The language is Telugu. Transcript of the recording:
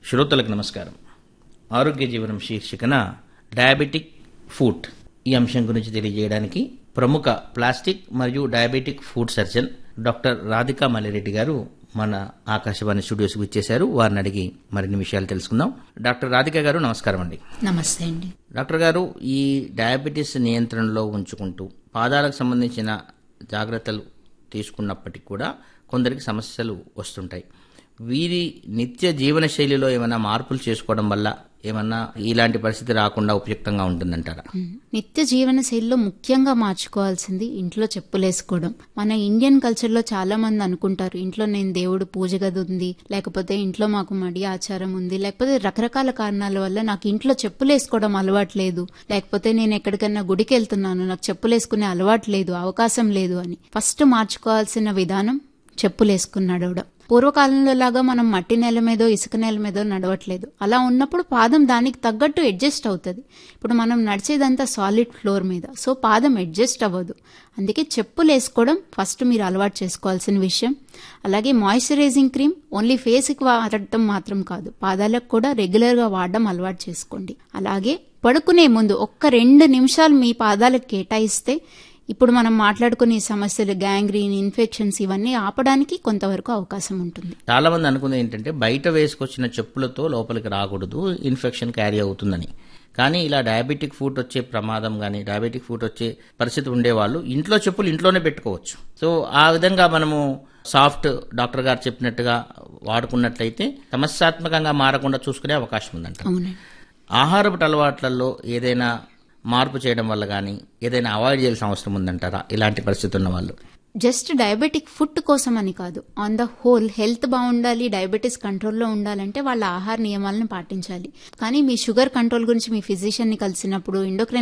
శ్రోతలకు నమస్కారం ఆరోగ్య జీవనం శీర్షికన డయాబెటిక్ ఫుడ్ ఈ అంశం గురించి తెలియజేయడానికి ప్రముఖ ప్లాస్టిక్ మరియు diabetic foot surgeon doctor Radhika Mallireddy garu మన ఆకాశవాణి స్టూడియోస్కి ఇచ్చేశారు వారిని అడిగి మరిన్ని విషయాలు తెలుసుకుందాం డాక్టర్ రాధిక గారు నమస్కారం అండి నమస్తే అండి డాక్టర్ గారు ఈ డయాబెటీస్ నియంత్రణలో ఉంచుకుంటూ పాదాలకు సంబంధించిన జాగ్రత్తలు తీసుకున్నప్పటికీ కూడా కొందరికి సమస్యలు వస్తుంటాయి వీరి నిత్య జీవన శైలిలో ఏమైనా మార్పులు చేసుకోవడం వల్ల ఏమన్నా ఇలాంటి పరిస్థితి రాకుండా ఉపయుక్తంగా ఉంటుందంటారా నిత్య జీవన శైలిలో ముఖ్యంగా మార్చుకోవాల్సింది ఇంట్లో చెప్పులేసుకోవడం మన ఇండియన్ కల్చర్ లో చాలా మంది అనుకుంటారు ఇంట్లో నేను దేవుడు పూజ గది ఉంది లేకపోతే ఇంట్లో మాకు మడి ఆచారం ఉంది లేకపోతే రకరకాల కారణాల వల్ల నాకు ఇంట్లో చెప్పులేసుకోవడం అలవాటు లేదు లేకపోతే నేను ఎక్కడికైనా గుడికి వెళ్తున్నాను నాకు చెప్పులేసుకునే అలవాటు లేదు అవకాశం లేదు అని ఫస్ట్ మార్చుకోవాల్సిన విధానం చెప్పులేసుకున్నాడు పూర్వకాలంలో లాగా మనం మట్టి నేల మీదో ఇసుక నేల మీదో నడవట్లేదు అలా ఉన్నప్పుడు పాదం దానికి తగ్గట్టు అడ్జస్ట్ అవుతుంది ఇప్పుడు మనం నడిచేదంతా సాలిడ్ ఫ్లోర్ మీద సో పాదం అడ్జస్ట్ అవ్వదు అందుకే చెప్పులు వేసుకోవడం ఫస్ట్ మీరు అలవాటు చేసుకోవాల్సిన విషయం అలాగే మాయిశ్చరైజింగ్ క్రీమ్ ఓన్లీ ఫేస్కి వాడటం మాత్రం కాదు పాదాలకు కూడా రెగ్యులర్గా వాడడం అలవాటు చేసుకోండి అలాగే పడుకునే ముందు ఒక్క రెండు నిమిషాలు మీ పాదాలకు కేటాయిస్తే ఇప్పుడు మనం మాట్లాడుకునే సమస్యలు గ్యాంగ్రీన్ ఇన్ఫెక్షన్స్ ఇవన్నీ ఆపడానికి కొంతవరకు అవకాశం ఉంటుంది చాలా మంది అనుకునేది ఏంటంటే బయట వేసుకొచ్చిన చెప్పులతో లోపలికి రాకూడదు ఇన్ఫెక్షన్ క్యారీ అవుతుందని కానీ ఇలా డయాబెటిక్ ఫుడ్ వచ్చే ప్రమాదం కానీ డయాబెటిక్ ఫుడ్ వచ్చే పరిస్థితి ఉండేవాళ్ళు ఇంట్లో చెప్పులు ఇంట్లోనే పెట్టుకోవచ్చు సో ఆ విధంగా మనము సాఫ్ట్ డాక్టర్ గారు చెప్పినట్టుగా వాడుకున్నట్లయితే సమస్యాత్మకంగా మారకుండా చూసుకునే అవకాశం ఉందంట అవునండి ఆహారపు అలవాట్లలో ఏదైనా మార్పు చేయడం వల్ల కానీ ఏదైనా అవాయిడ్ చేయాల్సిన అవసరం ఉందంటారా ఇలాంటి పరిస్థితి ఉన్న వాళ్ళు జస్ట్ డయాబెటిక్ ఫుడ్ కోసం అని కాదు ఆన్ ద హోల్ హెల్త్ బాగుండాలి డయాబెటీస్ కంట్రోల్లో ఉండాలంటే వాళ్ళ ఆహార నియమాలను పాటించాలి కానీ మీ షుగర్ కంట్రోల్ గురించి మీ ఫిజిషియన్ని కలిసినప్పుడు ఎండోక్రైన్